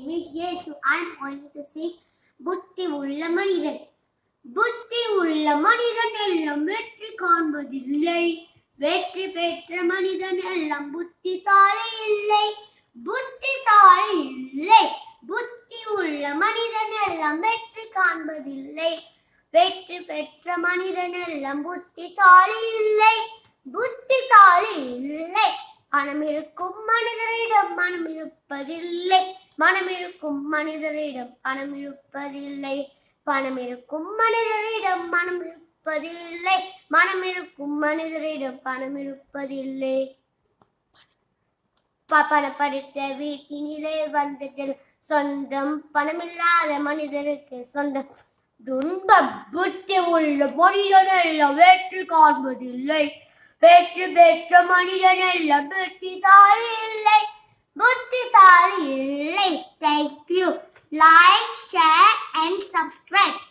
name is Yesu. I am going to sing புத்தி உள்ள மனிதன் புத்தி உள்ள மனிதன் எல்லாம் வெற்றி காண்பதில்லை வெற்றி பெற்ற மனிதன் எல்லாம் புத்திசாலி இல்லை புத்திசாலி இல்லை புத்தி உள்ள மனிதன் எல்லாம் வெற்றி காண்பதில்லை வெற்றி பெற்ற மனிதன் எல்லாம் புத்திசாலி இல்லை புத்திசாலி இல்லை பணம் இருக்கும் மனிதரிடம் மனம் இருப்பதில்லை மனம் இருக்கும் மனிதரிடம் பணம் இருப்பதில்லை பணம் இருக்கும் மனிதரிடம் மனம் இருப்பதில்லை மனம் இருக்கும் மனிதரிடம் பணம் இருப்பதில்லை ப- பணம் படித்த வீட்டினிலே வந்ததில் சொந்தம் பணமில்லாத மனிதருக்கு சொந்தம் துன்ப புத்தி உள்ள மனிதன் எல்லாம் வெற்றி காண்பதில்லை வெற்றி பெற்ற மனிதன் எல்லாம் புத்திசாலி இல்லை புத்திசாலி இல்லை thank you like share and subscribe